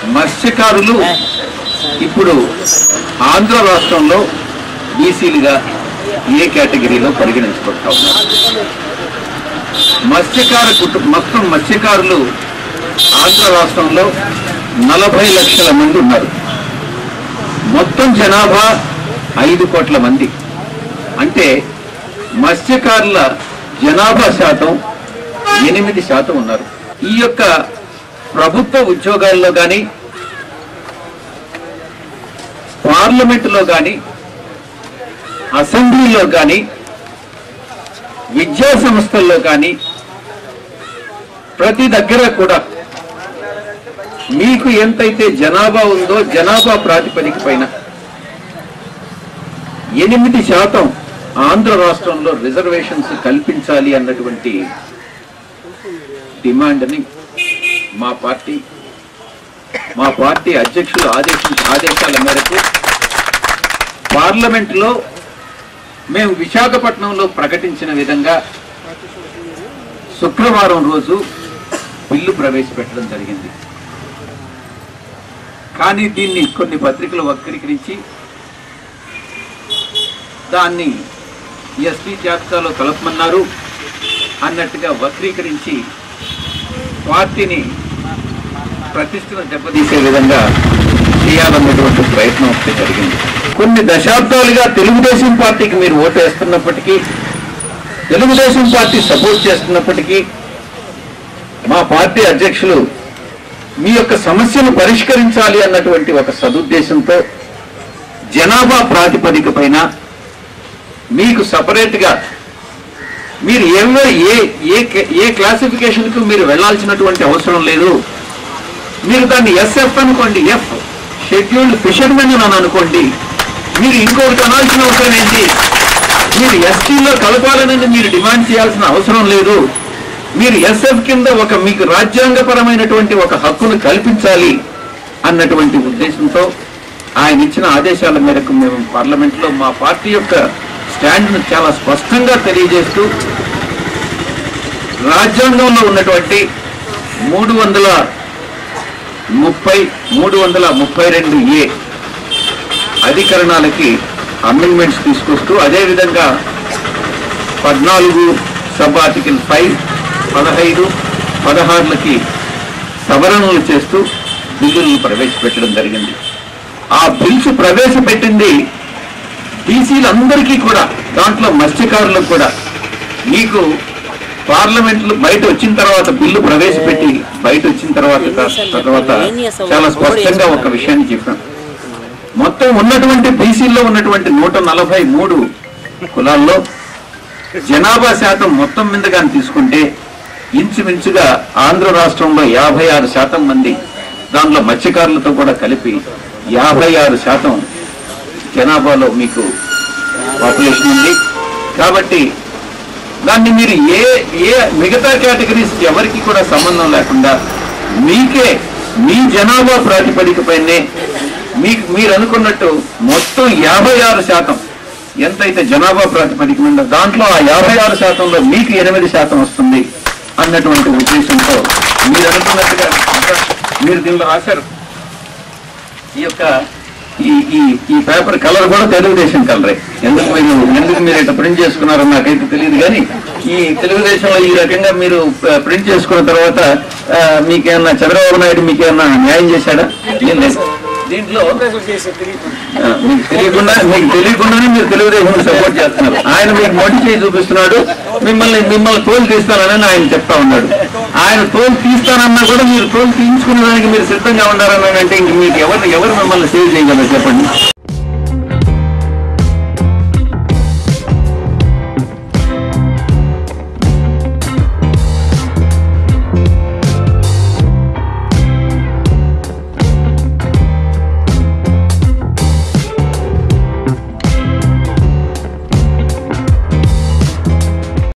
మత్స్యకారులు ఇప్పుడు ఆంధ్ర రాష్ట్రంలో బీసీలుగా ఏ కేటగిరీలో పరిగణించబడతా ఉన్నారు మత్స్యకార కుటుంబ మొత్తం మత్స్యకారులు ఆంధ్ర రాష్ట్రంలో నలభై లక్షల మంది ఉన్నారు మొత్తం జనాభా ఐదు కోట్ల మంది అంటే మత్స్యకారుల జనాభా శాతం ఎనిమిది శాతం ఉన్నారు ఈ యొక్క ప్రభుత్వ ఉద్యోగాల్లో కానీ పార్లమెంటులో కానీ అసెంబ్లీలో కానీ విద్యా సంస్థల్లో కానీ ప్రతి దగ్గర కూడా మీకు ఎంతైతే జనాభా ఉందో జనాభా ప్రాతిపదిక పైన ఎనిమిది శాతం ఆంధ్ర రాష్ట్రంలో రిజర్వేషన్స్ కల్పించాలి అన్నటువంటి డిమాండ్ని మా పార్టీ మా పార్టీ అధ్యక్షులు ఆదేశం ఆదేశాల మేరకు పార్లమెంట్లో మేము విశాఖపట్నంలో ప్రకటించిన విధంగా శుక్రవారం రోజు బిల్లు ప్రవేశపెట్టడం జరిగింది కానీ దీన్ని కొన్ని పత్రికలు వక్రీకరించి దాన్ని ఎస్టీ జాబితాలో కలపమన్నారు అన్నట్టుగా వక్రీకరించి పార్టీని ప్రతిష్టను దెబ్బతీసే విధంగా చేయాలన్నటువంటి ప్రయత్నం ఒకటి జరిగింది కొన్ని దశాబ్దాలుగా తెలుగుదేశం పార్టీకి మీరు ఓటు వేస్తున్నప్పటికీ తెలుగుదేశం పార్టీ సపోర్ట్ చేస్తున్నప్పటికీ మా పార్టీ అధ్యక్షులు మీ యొక్క సమస్యను పరిష్కరించాలి అన్నటువంటి ఒక సదుద్దేశంతో జనాభా ప్రాతిపదిక పైన మీకు సపరేట్గా మీరు ఎవరు ఏ ఏ ఏ క్లాసిఫికేషన్కు మీరు వెళ్ళాల్సినటువంటి అవసరం లేదు మీరు దాన్ని ఎస్ఎఫ్ అనుకోండి ఎఫ్ షెడ్యూల్డ్ ఫిషర్మెన్ అని అనుకోండి మీరు ఇంకొకటి అనాల్సిన అవసరం ఏంటి మీరు ఎస్టీలో కలపాలని మీరు డిమాండ్ చేయాల్సిన అవసరం లేదు మీరు ఎస్ఎఫ్ కింద ఒక మీకు రాజ్యాంగపరమైనటువంటి ఒక హక్కును కల్పించాలి అన్నటువంటి ఉద్దేశంతో ఆయన ఇచ్చిన ఆదేశాల మేరకు మేము పార్లమెంట్లో మా పార్టీ యొక్క స్టాండ్ను చాలా స్పష్టంగా తెలియజేస్తూ రాజ్యాంగంలో ఉన్నటువంటి మూడు వందల ముప్పై మూడు వందల ముప్పై రెండు ఏ అధికరణాలకి అమెండ్మెంట్స్ తీసుకొస్తూ అదేవిధంగా పద్నాలుగు సబ్ ఆర్టికల్ ఫైవ్ పదహైదు పదహారులకి సవరణలు చేస్తూ బిల్లులను ప్రవేశపెట్టడం జరిగింది ఆ బిల్స్ ప్రవేశపెట్టింది బీసీలందరికీ కూడా దాంట్లో మత్స్యకారులకు కూడా మీకు పార్లమెంట్లు బయట వచ్చిన తర్వాత బిల్లు ప్రవేశపెట్టి బయట వచ్చిన తర్వాత తర్వాత చాలా స్పష్టంగా ఒక విషయాన్ని చెప్పాం మొత్తం ఉన్నటువంటి బీసీల్లో ఉన్నటువంటి నూట నలభై మూడు కులాల్లో జనాభా శాతం మొత్తం మీద కానీ తీసుకుంటే ఇంచుమించుగా ఆంధ్ర రాష్ట్రంలో యాభై ఆరు శాతం మంది దానిలో మత్స్యకారులతో కూడా కలిపి యాభై ఆరు శాతం జనాభాలో మీకు పాపులేషన్ ఉంది కాబట్టి దాన్ని మీరు ఏ ఏ మిగతా కేటగిరీస్ ఎవరికి కూడా సంబంధం లేకుండా మీకే మీ జనాభా ప్రాతిపదికపైనే మీకు మీరు అనుకున్నట్టు మొత్తం యాభై ఆరు శాతం ఎంతైతే జనాభా ప్రాతిపదిక ఉందో దాంట్లో ఆ యాభై ఆరు శాతంలో మీకు ఎనిమిది శాతం వస్తుంది అన్నటువంటి ఉద్దేశంతో మీరు అనుకున్నట్టుగా మీరు దీనిలో రాశారు ఈ యొక్క ఈ ఈ ఈ పేపర్ కలర్ కూడా తెలుగుదేశం కలరే ఎందుకు మీరు ఎందుకు మీరు ఇట్లా ప్రింట్ చేసుకున్నారో నాకైతే తెలియదు కానీ ఈ తెలుగుదేశంలో ఈ రకంగా మీరు ప- ప్రింట్ చేసుకున్న తర్వాత ఆ, మీకేమన్నా చంద్రబాబు నాయుడు మీకేమన్నా న్యాయం చేశాడా ఏం లేదు దీంట్లో ఆ, మీకు తెలియకుండా మీకు తెలియకుండానే మీరు తెలుగుదేశం సపోర్ట్ చేస్తున్నారు ఆయన మీకు మొండి చేయి చూపిస్తున్నాడు మిమ్మల్ని మిమ్మల్ని తోలు తీస్తానని ఆయన చెప్తా ఉన్నాడు ఆయన తోలు తీస్తానన్నా కూడా మీరు తోలు తీయించుకునే దానికి మీరు సిద్ధంగా ఉండారని అంటే ఇంక మీకు ఎవరు ఎవరు మిమ్మల్ని సేవ్ చేయగలరు చెప్పండి